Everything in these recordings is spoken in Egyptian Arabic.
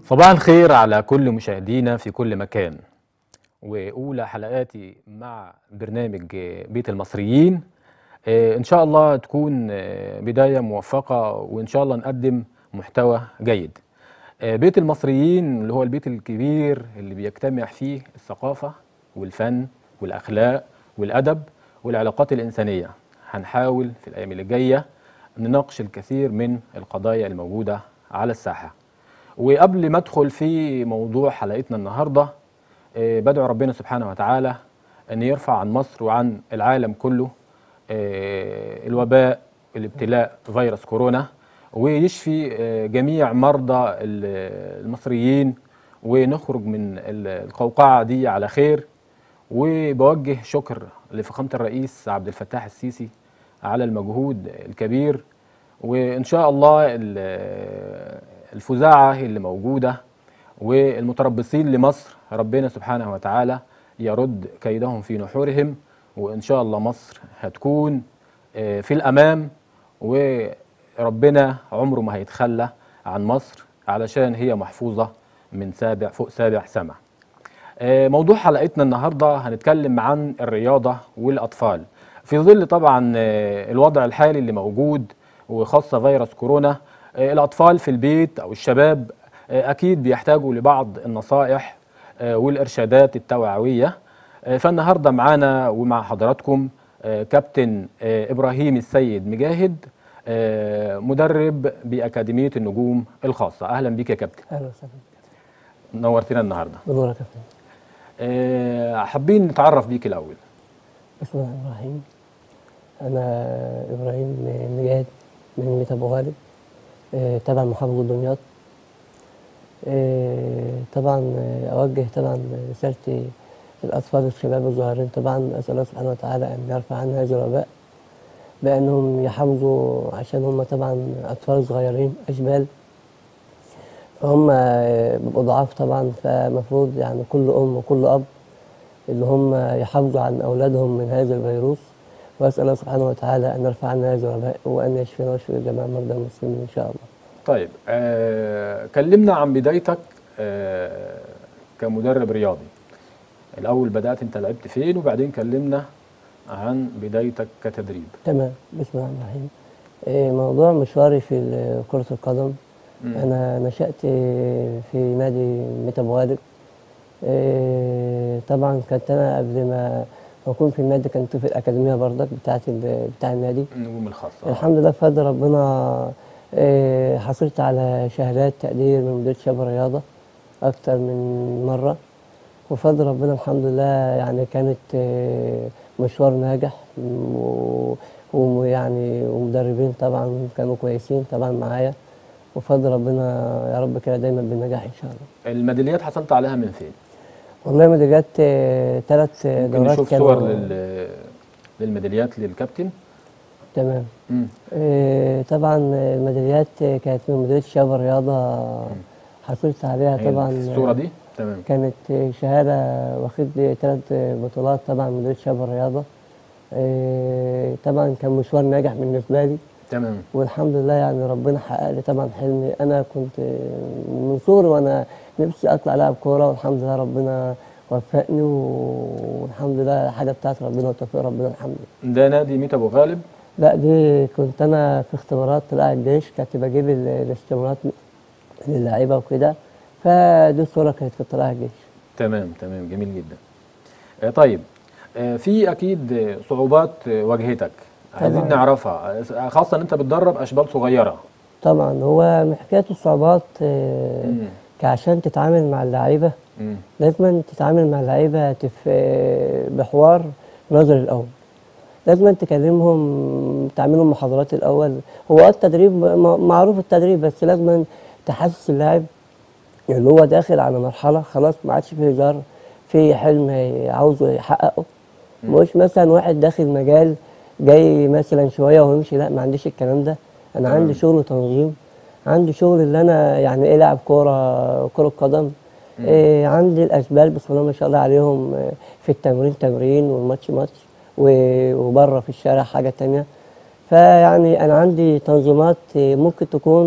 صباح الخير على كل مشاهدينا في كل مكان وأولى حلقاتي مع برنامج بيت المصريين آه، إن شاء الله تكون آه، بداية موفقة وإن شاء الله نقدم محتوى جيد آه، بيت المصريين اللي هو البيت الكبير اللي بيجتمع فيه الثقافة والفن والأخلاق والأدب والعلاقات الإنسانية هنحاول في الأيام اللي جاية نناقش الكثير من القضايا الموجودة على الساحة وقبل ما ادخل في موضوع حلقتنا النهارده آه، بدعو ربنا سبحانه وتعالى ان يرفع عن مصر وعن العالم كله آه، الوباء الابتلاء فيروس كورونا ويشفي آه، جميع مرضى ال- المصريين ونخرج من ال- القوقعه دي على خير وبوجه شكر لفخامه الرئيس عبد الفتاح السيسي على المجهود الكبير وان شاء الله ال- الفزاعه اللي موجوده والمتربصين لمصر ربنا سبحانه وتعالى يرد كيدهم في نحورهم وان شاء الله مصر هتكون آه، في الامام وربنا عمره ما هيتخلى عن مصر علشان هي محفوظه من سابع فوق سابع سما آه، موضوع حلقتنا النهارده هنتكلم عن الرياضه والاطفال في ظل طبعا آه، الوضع الحالي اللي موجود وخاصه فيروس كورونا آه، الاطفال في البيت او الشباب آه، اكيد بيحتاجوا لبعض النصائح آه، والارشادات التوعويه آه، فالنهارده معانا ومع حضراتكم آه، كابتن آه، ابراهيم السيد مجاهد آه، مدرب باكاديميه النجوم الخاصه اهلا بيك يا كابتن اهلا وسهلا نورتنا النهارده بنورك يا فندم آه، حابين نتعرف بيك الاول بسم الله الرحمن الرحيم انا ابراهيم مجاهد من ميت ابو غالب آه، تبع محافظه دمياط آه، طبعا آه، اوجه طبعا رسالتي للاطفال الشباب الصغيرين طبعا اسال الله سبحانه وتعالى ان يرفع عنا هذا الوباء بانهم يحافظوا عشان هم طبعا اطفال صغيرين اشبال فهم آه، بيبقوا ضعاف طبعا فمفروض يعني كل ام وكل اب اللي هم يحافظوا عن اولادهم من هذا الفيروس واسال الله سبحانه وتعالى ان يرفع عنا هذا الوباء وان يشفينا ويشفي جميع مرضى المسلمين ان شاء الله. طيب آه، كلمنا عن بدايتك آه، كمدرب رياضي الاول بدات انت لعبت فين وبعدين كلمنا عن بدايتك كتدريب تمام بسم الله الرحمن الرحيم. إيه، موضوع مشواري في ال- كرة القدم مم. أنا نشأت في نادي ميت أبو غالب إيه، طبعا كنت أنا قبل ما أكون في النادي كنت في الأكاديمية برضك بتاعت ال- بتاع النادي النجوم الخاصه الحمد لله بفضل ربنا إيه، حصلت على شهادات تقدير من مديرية شباب الرياضة أكتر من مرة وفضل ربنا الحمد لله يعني كانت إيه، مشوار ناجح و- ويعني ومدربين طبعا كانوا كويسين طبعا معايا وفضل ربنا يا رب كده دايما بالنجاح إن شاء الله الميداليات حصلت عليها من فين والله ميداليات ثلاث ممكن دورات نشوف كانوا صور لل... للميداليات للكابتن تمام مم. إيه، طبعا الميداليات كانت من مديرية شباب الرياضة حصلت عليها هي طبعا الصوره دي تمام كانت شهادة واخد لي ثلاث بطولات طبعا من مديرية شباب الرياضة إيه، طبعا كان مشوار ناجح بالنسبة لي تمام والحمد لله يعني ربنا حقق لي طبعا حلمي أنا كنت من صغري وأنا نفسي أطلع لاعب كورة والحمد لله ربنا وفقني والحمد لله حاجة بتاعت ربنا وتوفيق ربنا الحمد لله ده نادي ميت ابو غالب لا دي كنت انا في اختبارات طلع الجيش كنت بجيب ال- الاختبارات للعيبه وكده فدي الصوره كانت في طلائع الجيش تمام تمام جميل جدا آه، طيب آه، في اكيد آه، صعوبات آه، واجهتك عايزين طبعاً. نعرفها آه، خاصه ان انت بتدرب اشبال صغيره طبعا هو من حكايه الصعوبات آه، مم. كعشان تتعامل مع اللعيبه مم. لازم تتعامل مع اللعيبه تف... آه، بحوار نظري الاول لازم تكلمهم تعملهم محاضرات الاول هو آه التدريب م- معروف التدريب بس لازم تحسس اللاعب اللي هو داخل على مرحله خلاص ما عادش فيه هزار في حلم عاوزه يحققه مش مثلا واحد داخل مجال جاي مثلا شويه ويمشي لا ما عنديش الكلام ده انا تمام. عندي شغل تنظيم عندي شغل اللي انا يعني ايه لاعب كوره كره قدم إيه عندي الاشبال بسم الله ما شاء الله عليهم آه، في التمرين تمرين والماتش ماتش و- وبره في الشارع حاجه تانية فيعني انا عندي تنظيمات آه، ممكن تكون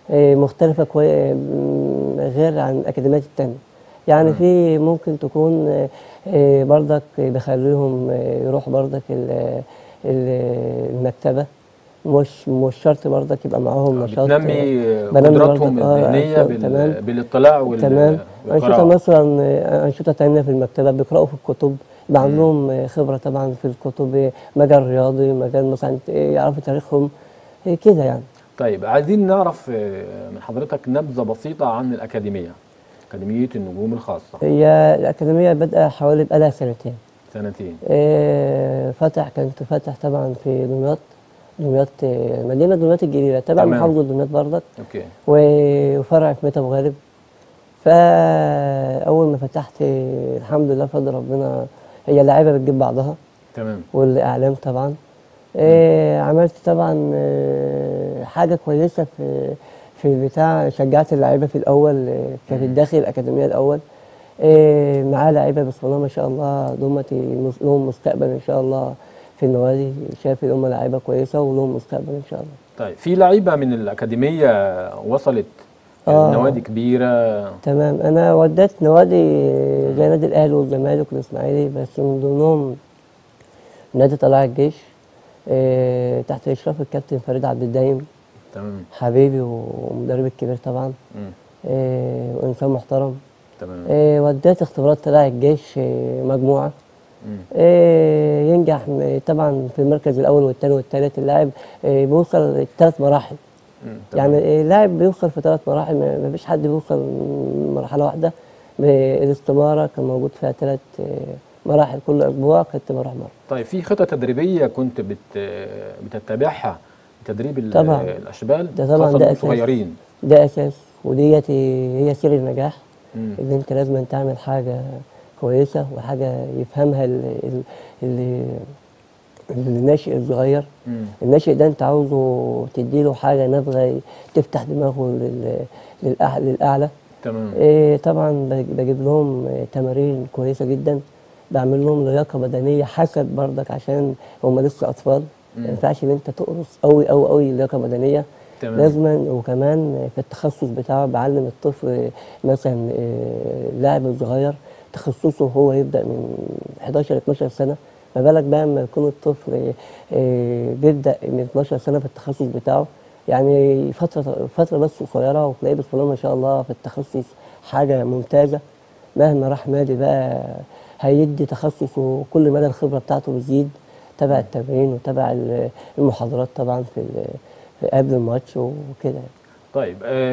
آه، مختلفة كوي... م- غير عن الأكاديميات التانية يعني في ممكن تكون آه، آه، برضك بخليهم آه، يروح برضك ال- ال- المكتبة مش مش شرط برضك يبقى معاهم نشاط بتنمي آه، بنمي قدراتهم برضك، آه، الذهنيه أنشطة، بال- تمام بالاطلاع وال- تمام أنشطة والقراءه مثلا آه، أنشطة تانية في المكتبة بيقرأوا في الكتب يبقى عندهم آه، خبرة طبعا في الكتب آه، مجال رياضي مجال مثلا آه، يعرفوا تاريخهم آه، كده يعني طيب عايزين نعرف آه، من حضرتك نبذه بسيطه عن الاكاديميه اكاديميه النجوم الخاصه هي الأكاديمية بادئة حوالي بقالها سنتين سنتين آه، فتح كنت فاتح طبعا في دمياط دمياط آه، مدينة دمياط الجديدة تبع تمام. محافظة دمياط برضك اوكي و- وفرع في ميتا غالب فأول ما فتحت آه، الحمد لله بفضل ربنا هي اللعيبة بتجيب بعضها تمام والإعلام طبعا آه، عملت طبعا آه، حاجة كويسة في في بتاع شجعت اللعيبة في الأول آه، كانت داخل الأكاديمية الأول آه، معاه لعيبة بسم الله ما شاء الله دمتي لهم مستقبل إن شاء الله في النوادي شايف إن هم لعيبة كويسة ولهم مستقبل إن شاء الله طيب في لعيبه من الاكاديميه وصلت آه. نوادي كبيره تمام أنا وديت نوادي زي نادي الأهلي والزمالك والإسماعيلي بس من ضمنهم نادي طلائع الجيش آه، تحت إشراف الكابتن فريد عبد الدايم تمام حبيبي ومدرب الكبير طبعا مم. آه، وإنسان محترم تمام آه، وديت اختبارات طلائع الجيش آه، مجموعة مم. آه، ينجح م- طبعا في المركز الأول والثاني والثالث اللاعب آه، بيوصل ثلاث مراحل مم. تمام. يعني اللاعب بيوصل في ثلاث مراحل ما ما فيش حد بيوصل من مرحلة واحدة بالاستمارة كان موجود فيها ثلاث مراحل كل أسبوع كنت بروح مرة طيب في خطة تدريبية كنت بت بتتبعها تدريب ال- طبعاً. الأشبال ده طبعاً خاصة ده بهم أساس. صغيرين ده أساس وديت هي سر النجاح مم. ان انت لازم تعمل حاجه كويسه وحاجه يفهمها ال- ال- اللي الناشئ الصغير مم. الناشئ ده انت عاوزه تديله حاجه نابغه تفتح دماغه لل- للأع- للاعلى تمام إيه طبعا بج- بجيب لهم آه، تمارين كويسه جدا بعمل لهم لياقه بدنيه حسب برضك عشان هم لسه اطفال مم. ما ينفعش ان انت تقرص قوي قوي قوي لياقه بدنيه تمام لازما وكمان في التخصص بتاعه بعلم الطفل مثلا آه، اللاعب الصغير تخصصه هو يبدا من 11 12 سنه ما بالك بقى لما يكون الطفل آه، بيبدا من 12 سنه في التخصص بتاعه يعني فتره فتره بس قصيره وتلاقيه بسم الله ما شاء الله في التخصص حاجه ممتازه مهما راح نادي بقى هيدي تخصصه كل مدى الخبره بتاعته بتزيد تبع التمرين وتبع ال- المحاضرات طبعا في ال- في قبل الماتش وكده طيب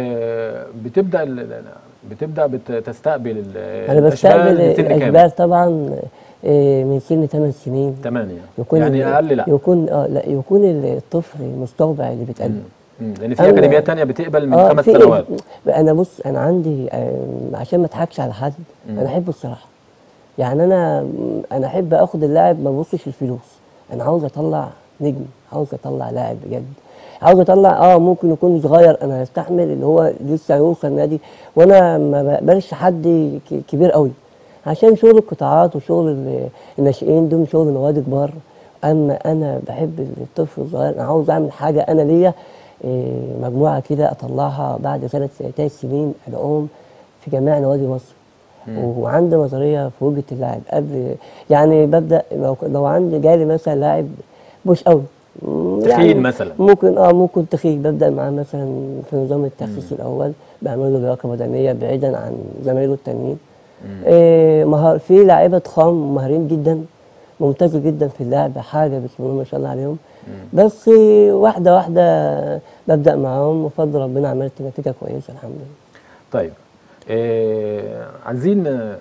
آه بتبدأ ال- ال- بتبدأ بتستقبل ال- انا الأشبال بستقبل من سن كام؟ الاشبال طبعا آه، من سن 8 سنين ثمانية يكون يعني أقل لا يكون اه لا يكون الطفل مستوضع اللي بيتقدم مم. لأن في أما- أكاديميات تانية بتقبل من اه خمس في سنوات انا بص انا عندي آه، عشان ما اضحكش على حد مم. انا احب الصراحه يعني انا انا احب اخد اللاعب ما ببصش الفلوس انا عاوز اطلع نجم عاوز اطلع لاعب بجد عاوز اطلع اه ممكن يكون صغير انا هستحمل اللي هو لسه هيوصل نادي وانا ما بقبلش حد ك- كبير قوي عشان شغل القطاعات وشغل ال- الناشئين دول شغل نوادي كبار اما انا بحب الطفل الصغير انا عاوز اعمل حاجه انا ليا إيه، مجموعه كده اطلعها بعد سنه ثلاث سنين ادعوهم في جميع نوادي مصر وعندي نظريه في وجهه اللاعب قبل يعني ببدا لو, لو عندي جالي مثلا لاعب مش قوي مم، تخين مثلا. ممكن اه ممكن تخين ببدا معاه مثلا في نظام التخسيس الاول بعمل له لياقه بدنيه بعيدا عن زمايله التانيين إيه مهار في لاعيبه خام مهارين جدا ممتازه جدا في اللعب حاجه بسم الله ما شاء الله عليهم بس واحده واحده ببدا معاهم وفضل ربنا عملت نتيجه كويسه الحمد لله طيب آه عايزين آه،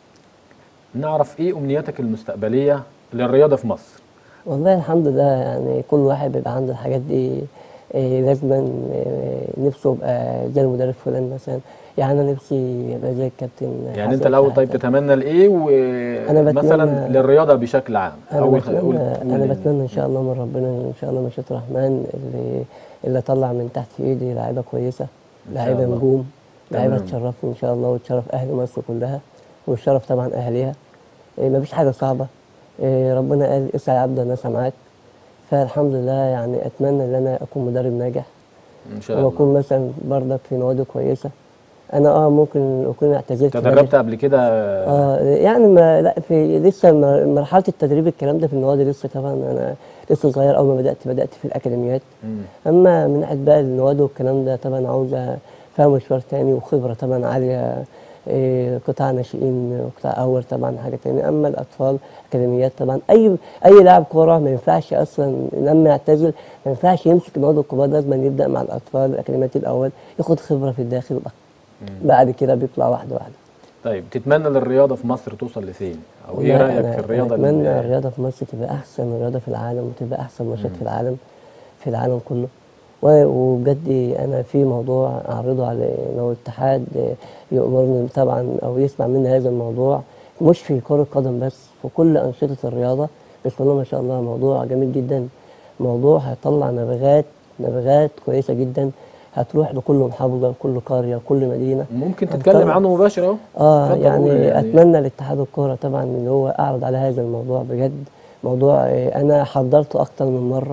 نعرف ايه امنياتك المستقبليه للرياضه في مصر والله الحمد لله يعني كل واحد بيبقى عنده الحاجات دي إيه لازما إيه نفسه يبقى زي المدرب فلان مثلا يعني انا نفسي ابقى زي الكابتن يعني انت حسن الاول طيب شحاتة. تتمنى لايه أنا ومثلا بتمنى- للرياضه بشكل عام انا أول- بتمنى قول- انا قول- بتمنى ان شاء الله من ربنا ان شاء الله مشيئة الرحمن اللي اللي اطلع من تحت ايدي لعيبه كويسه إن شاء لعيبه الله. نجوم لعيبه تمام. تشرفني ان شاء الله وتشرف اهل مصر كلها وتشرف طبعا اهليها إيه مفيش حاجه صعبه إيه ربنا قال اسعى يا عبد الناس معاك فالحمد لله يعني اتمنى ان انا اكون مدرب ناجح ان شاء الله واكون مثلا برضك في نوادي كويسه انا اه ممكن اكون اعتزلت بدري. تدربت قبل كده اه يعني ما لا في لسه م- مرحله التدريب الكلام ده في النوادي لسه طبعا انا لسه صغير اول ما بدات بدات في الاكاديميات مم. اما من ناحيه بقى النوادي والكلام ده طبعا عاوزه فيها مشوار تاني وخبره طبعا عاليه إيه قطاع ناشئين قطاع اول طبعا حاجه تاني اما الاطفال اكاديميات طبعا اي اي لاعب كوره ما ينفعش اصلا لما يعتزل ما ينفعش يمسك نوادي الكبار لازم يبدا مع الاطفال الاكاديميات الاول ياخد خبره في الداخل وبعد- بعد كده بيطلع واحده واحده طيب تتمنى للرياضه في مصر توصل لفين او ايه لا، رايك أنا- في الرياضه أنا أتمنى اللي- الرياضة في مصر تبقى أحسن رياضة في العالم وتبقى أحسن نشاط في العالم في العالم كله و- وبجد أنا في موضوع أعرضه على لو الاتحاد يأمرني طبعا أو يسمع مني هذا الموضوع مش في كرة قدم بس في كل أنشطة الرياضة بسم الله ما شاء الله موضوع جميل جدا موضوع هيطلع نبغات نبغات كويسة جدا هتروح لكل محافظة لكل قرية لكل مدينة ممكن طبعاً. تتكلم عنه مباشر اهو اه اتفضل يعني, قول اتمنى الاتحاد الكوره طبعا ان هو اعرض على هذا الموضوع بجد موضوع آه، انا حضرته اكتر من مره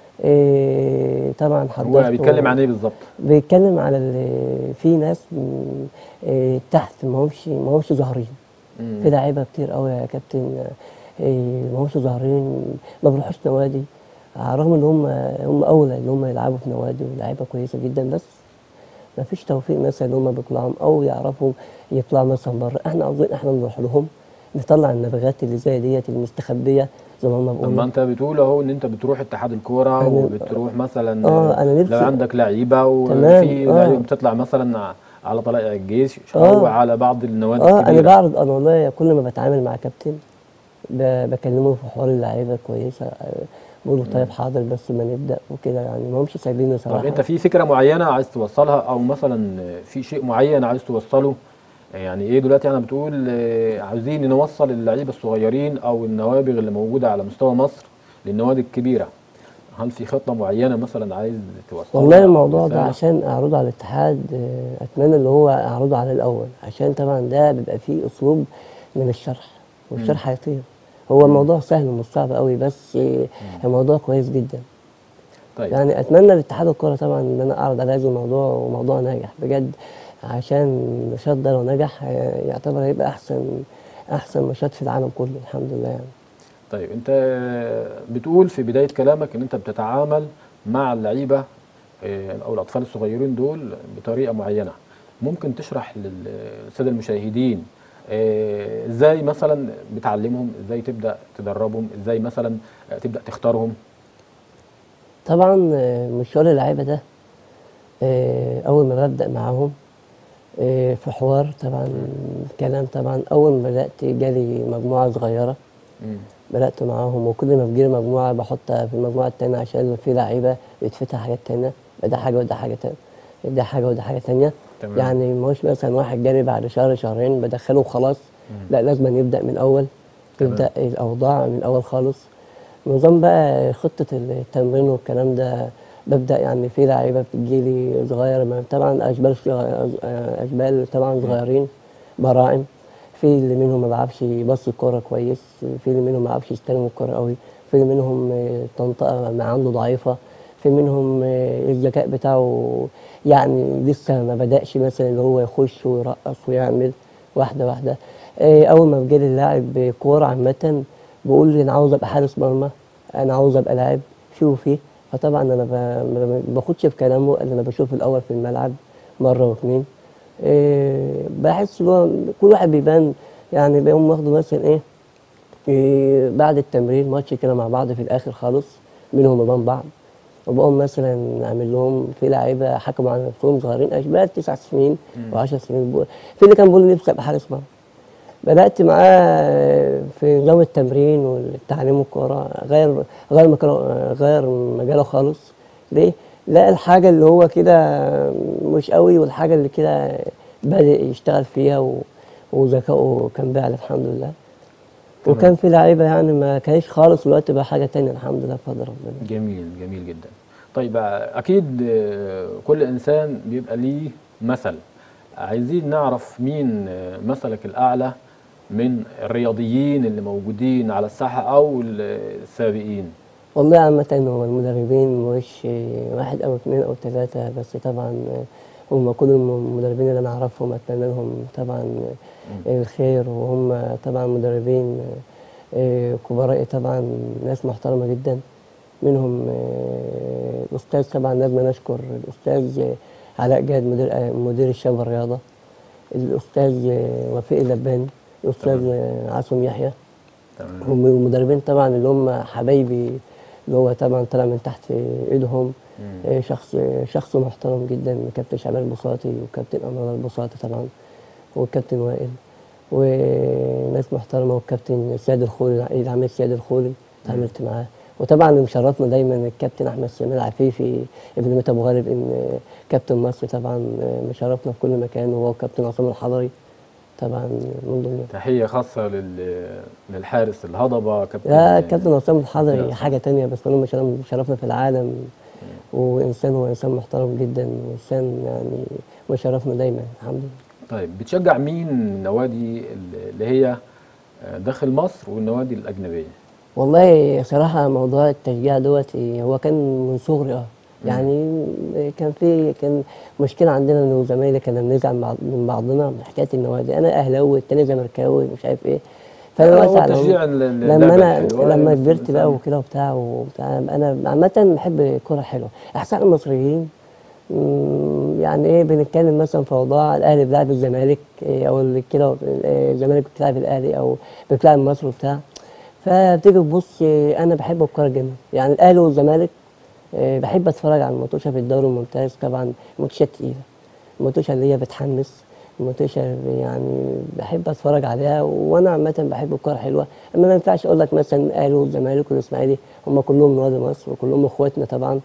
آه، طبعا حضرته هو بيتكلم عن ايه بالظبط بيتكلم على ال- في ناس م- آه، تحت ما همش ما همش ظاهرين مم. في لعيبه كتير قوي يا كابتن آه، ما همش ظاهرين ما بيروحوش نوادي على الرغم ان هم هم اولى ان هم يلعبوا في نوادي ولاعيبه كويسه جدا بس ما فيش توفيق مثلا ان هم بيطلعوا او يعرفوا يطلعوا مثلا بره احنا عاوزين احنا نروح لهم نطلع النبغات اللي زي ديت المستخبيه زي ما هم طب ما بيقولوا انت بتقول اهو ان انت بتروح اتحاد الكوره أنا- وبتروح مثلا آه، أنا نفسي- لو عندك لعيبه تمام، وفي آه. لعيبه بتطلع مثلا ع- على طلائع الجيش آه. او على بعض النوادي اه انا الكبيره بعرض انا والله كل ما بتعامل مع كابتن ب- بكلمه في حوار اللعيبه كويسه آه، بقول له طيب حاضر بس ما نبدا وكده يعني ما همش سايبيني صراحه طب انت في فكره معينه عايز توصلها او مثلا في شيء معين عايز توصله يعني ايه دلوقتي انا بتقول آه، عاوزين نوصل اللعيبه الصغيرين او النوابغ اللي موجوده على مستوى مصر للنوادي الكبيره هل في خطه معينه مثلا عايز توصلها والله أو الموضوع ده رسالة؟ عشان اعرضه على الاتحاد آه، اتمنى اللي هو اعرضه على الاول عشان طبعا ده بيبقى فيه اسلوب من الشرح والشرح هيطير هو الموضوع سهل ومش صعب قوي بس آه، الموضوع كويس جدا طيب يعني اتمنى لاتحاد الكوره طبعا ان انا اعرض على هذا الموضوع وموضوع ناجح بجد عشان النشاط ده لو نجح آه، يعتبر هيبقى احسن احسن نشاط في العالم كله الحمد لله يعني طيب انت بتقول في بدايه كلامك ان انت بتتعامل مع اللعيبه آه، او الاطفال الصغيرين دول بطريقه معينه ممكن تشرح للساده المشاهدين آه، ازاي مثلا بتعلمهم ازاي تبدا تدربهم ازاي مثلا آه، تبدا تختارهم طبعا آه، مشوار اللعيبه ده آه، اول ما ببدا معاهم آه، في حوار طبعا كلام طبعا اول ما بدات جالي مجموعه صغيره مم. بدات معاهم وكل ما بتجيلي مجموعه بحطها في المجموعه التانيه عشان لو في لعيبه بيتفتح حاجات تانيه يبقى ده حاجه وده حاجه تانيه ده حاجه وده حاجه تانيه تمام. يعني مش مثلا واحد جالي بعد شهر شهرين بدخله وخلاص لا لازم يبدا من الاول يبدا الاوضاع من الاول خالص نظام بقى خطه التمرين والكلام ده ببدا يعني في لعيبه بتجيلي صغيره ما- طبعا اشبال صغ- اشبال طبعا صغيرين براعم في اللي منهم ما بيعرفش يبص الكوره كويس في اللي منهم ما بيعرفش يستلم الكوره قوي في اللي منهم آه، تنطقه ما عنده ضعيفه في منهم آه، الذكاء بتاعه يعني لسه ما بدأش مثلا اللي هو يخش ويرقص ويعمل واحده واحده آه، اول ما بيجي لي اللاعب كوره عامه بقول لي انا عاوز ابقى حارس مرمى انا عاوز ابقى لاعب شوفي فطبعا انا ب- ما باخدش في كلامه الا انا بشوف الاول في الملعب مره واثنين إيه بحس ان هو كل واحد بيبان يعني بيقوم واخده مثلا ايه إيه بعد التمرين ماتش كده مع بعض في الاخر خالص منهم وبين بعض وبقوم مثلا اعمل لهم في لعيبه حكموا على نفسهم صغيرين اشبال تسع سنين و10 سنين بقول- في اللي كان بيقول لي نفسي ابقى حارس مرمى بدات معاه في نظام التمرين والتعليم الكوره غير غير مكانه غير مجاله خالص ليه؟ لا الحاجه اللي هو كده مش قوي والحاجه اللي كده بدا يشتغل فيها و- وذكائه كان باعل الحمد لله تمام. وكان في لعيبه يعني ما كانش خالص دلوقتي بقى حاجه تانية الحمد لله بفضل ربنا جميل جميل جدا طيب آه، اكيد آه، كل انسان بيبقى ليه مثل عايزين نعرف مين آه، مثلك الاعلى من الرياضيين اللي موجودين على الساحه او ال- السابقين والله عامة هو المدربين مش واحد أو اثنين أو ثلاثة بس طبعا هم كل المدربين اللي أنا أعرفهم أتمنى لهم طبعا الخير وهم طبعا مدربين كبراء طبعا ناس محترمة جدا منهم الأستاذ طبعا لازم نشكر الأستاذ علاء جاد مدير مدير الشباب والرياضة الأستاذ وفيق اللباني الأستاذ عاصم يحيى تمام هم المدربين طبعا اللي هم حبايبي اللي هو طبعا طلع من تحت ايدهم آه، شخص شخص محترم جدا كابتن شعبان البساطي وكابتن انور البساطي طبعا والكابتن وائل وناس محترمه والكابتن سياد الخولي العميد سياد الخولي اتعاملت معاه وطبعا اللي مشرفنا دايما الكابتن احمد سمير عفيفي ابن ميت ابو غالب ان كابتن مصر طبعا مشرفنا في كل مكان وهو كابتن عصام الحضري طبعا من ضمن تحيه خاصه لل... للحارس الهضبه كابتن لا كابتن عصام الحضري كابتن حاجه تانية بس هو مشرف- شرفنا في العالم وانسان هو انسان محترم جدا وانسان يعني مشرفنا دايما الحمد لله طيب بتشجع مين من النوادي اللي هي داخل مصر والنوادي الاجنبيه والله صراحه موضوع التشجيع دوت هو كان من صغري اه يعني كان في كان مشكله عندنا انا وزمايلي كنا بنزعل مع- من بعضنا من حكايه النوادي انا اهلاوي التاني زملكاوي مش عارف ايه فانا هو واسع تشجيع ال- ال- لما اللعبة انا الحلوة لما بس كبرت بقى الإنسان- وكده وبتاع وبتاع انا عامه بحب الكوره الحلوه احسن المصريين مم، يعني ايه بنتكلم مثلا في اوضاع الاهلي بيلعب الزمالك إيه، او ال- كده إيه، الزمالك بتلعب الاهلي او بتلعب مصر وبتاع فبتيجي تبص إيه، انا بحب الكوره جدا يعني الاهلي والزمالك إيه، بحب اتفرج على الماتشات في الدوري الممتاز طبعا ماتشات تقيله الماتشة اللي هي بتحمس الماتشة يعني بحب اتفرج عليها وانا عامة بحب الكورة حلوة اما ما ينفعش اقول لك مثلا الاهلي والزمالك والاسماعيلي هم كلهم نوادي مصر وكلهم اخواتنا طبعا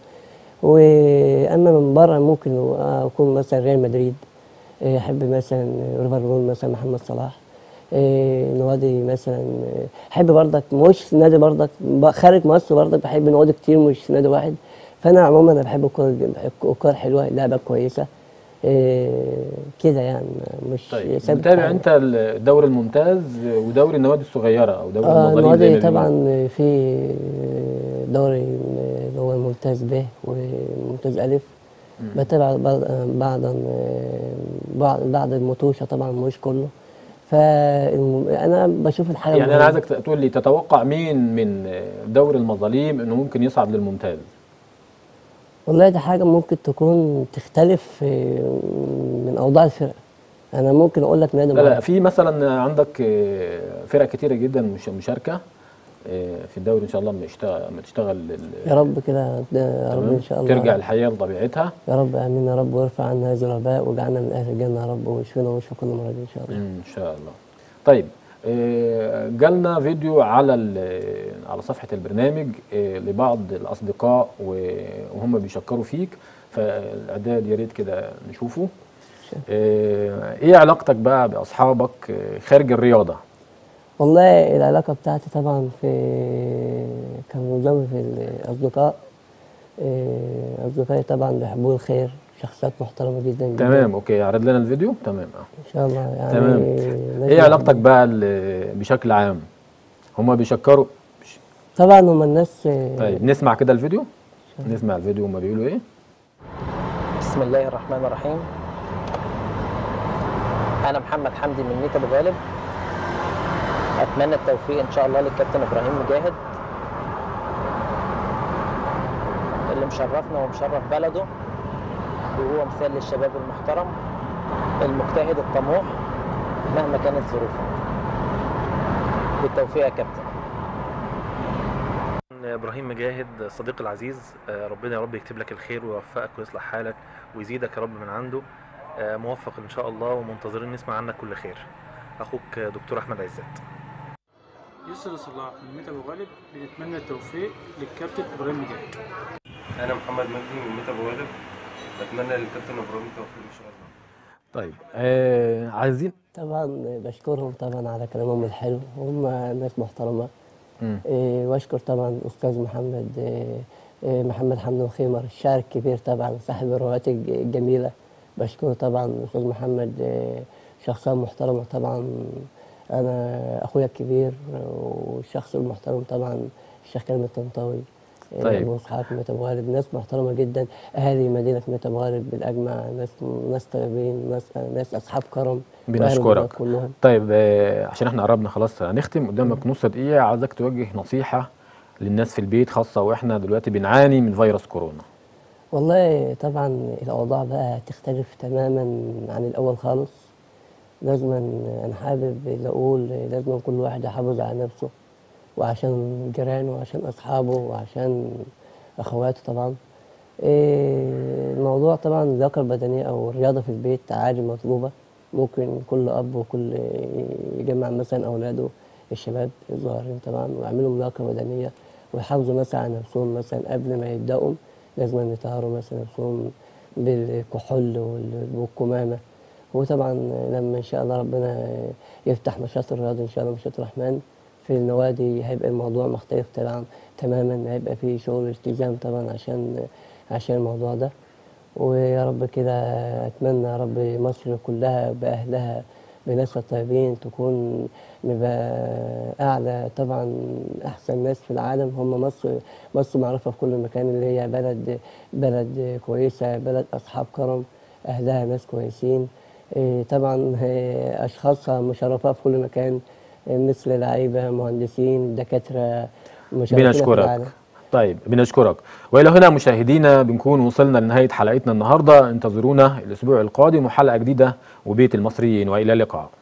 واما من بره ممكن اكون مثلا ريال مدريد إيه، احب مثلا ليفربول مثلا محمد صلاح إيه، نوادي مثلا إيه، احب برضك مش نادي برضك ب- خارج مصر برضك بحب نوادي كتير مش نادي واحد فانا عموما انا بحب الكوره جدا- الكوره حلوه لعبه كويسه إيه، كده يعني مش طيب ثابت متابع حاجة. انت الدوري الممتاز ودوري النوادي الصغيره او دوري اه المظالم زي ما النوادي بيقولوا. طبعا في دوري اللي هو الممتاز ب وممتاز الف بتابع بعض بعض بعض بعض المطوشه طبعا مش كله فانا بشوف الحاجه يعني انا المهمة. عايزك تقول لي تتوقع مين من دوري المظالم انه ممكن يصعد للممتاز والله دي حاجة ممكن تكون تختلف آه، من أوضاع الفرق أنا ممكن أقول لك نادي لا لا معين. في مثلا عندك آه، فرق كتيره جدا مش مشاركه آه، في الدوري ان شاء الله لما يشتغل لما تشتغل ال- يا رب كده ده يا رب تمام؟ إن شاء الله ترجع الحياه لطبيعتها يا رب آمين يا رب وارفع عنا هذا الوباء واجعلنا من أهل الجنة يا رب واشفينا واشفي كل مرض إن شاء الله ان شاء الله طيب آه، جالنا فيديو على ال- على صفحه البرنامج آه، لبعض الاصدقاء و- وهم بيشكروا فيك فالاعداد يا ريت كده نشوفه آه، ايه علاقتك بقى باصحابك آه، خارج الرياضه والله العلاقة بتاعتي طبعا في كان في الأصدقاء آه، أصدقائي طبعا بيحبوا الخير شخصيات محترمة جدا جدا تمام اوكي عرض لنا الفيديو تمام اه إن شاء الله يعني تمام ناس ايه علاقتك بقى ال- بشكل عام هم بيشكروا طبعا هم الناس آه، طيب نسمع كده الفيديو نسمع الفيديو هم بيقولوا ايه بسم الله الرحمن الرحيم انا محمد حمدي من ميت ابو غالب اتمنى التوفيق ان شاء الله للكابتن ابراهيم مجاهد اللي مشرفنا ومشرف بلده وهو مثال للشباب المحترم المجتهد الطموح مهما كانت ظروفه بالتوفيق يا كابتن ابراهيم مجاهد صديقي العزيز آه، ربنا يا رب يكتب لك الخير ويوفقك ويصلح حالك ويزيدك يا رب من عنده آه، موفق ان شاء الله ومنتظرين نسمع عنك كل خير اخوك آه، دكتور احمد عزت يسر صلاح من ميت ابو غالب بنتمنى التوفيق للكابتن ابراهيم مجاهد انا محمد مجدي من ميت ابو غالب بتمنى للكابتن ابراهيم التوفيق ان شاء الله طيب آه عايزين طبعا بشكرهم طبعا على كلامهم الحلو هم ناس محترمة مم. إيه، واشكر طبعا الاستاذ محمد إيه، إيه، محمد حمد خيمر الشاعر الكبير طبعا صاحب الروايات الج- الجميله بشكره طبعا الاستاذ محمد إيه، شخصيه محترمه طبعا انا اخويا الكبير والشخص المحترم طبعا الشيخ كريم الطنطاوي طيب. ابو اسحاق ميت ابو غالب ناس محترمه جدا اهالي مدينه ميت ابو غالب بالاجمع ناس ناس طيبين ناس ناس اصحاب كرم وأهل بنشكرك. البلد كلهم طيب آه، عشان احنا قربنا خلاص هنختم قدامك نص دقيقة عايزك توجه نصيحة للناس في البيت خاصة واحنا دلوقتي بنعاني من فيروس كورونا والله طبعا الاوضاع بقى تختلف تماما عن الاول خالص لازم انا حابب اقول لازم كل واحد يحافظ على نفسه وعشان جيرانه وعشان اصحابه وعشان اخواته طبعا إيه الموضوع طبعا اللياقه البدنيه او الرياضه في البيت عادي مطلوبه ممكن كل اب وكل يجمع مثلا اولاده الشباب الصغيرين طبعا ويعملوا لياقه بدنيه ويحافظوا مثلا على نفسهم مثلا قبل ما يبداوا لازم يطهروا مثلا نفسهم بالكحول وال- والكمامه وطبعا لما ان شاء الله ربنا يفتح نشاط الرياضي ان شاء الله نشاط الرحمن في النوادي هيبقى الموضوع مختلف طبعا تماما هيبقى فيه شغل التزام طبعا عشان عشان الموضوع ده ويا رب كده اتمنى يا رب مصر كلها باهلها بناسها الطيبين تكون نبقى اعلى طبعا احسن ناس في العالم هم مصر مصر معروفه في كل مكان اللي هي بلد بلد كويسه بلد اصحاب كرم اهلها ناس كويسين إيه طبعا إيه اشخاصها مشرفه في كل مكان إيه مثل لعيبه مهندسين دكاتره مشرفين في العالم بنشكرك طيب بنشكرك والى هنا مشاهدينا بنكون وصلنا لنهايه حلقتنا النهارده انتظرونا الاسبوع القادم وحلقه جديده وبيت المصريين والى اللقاء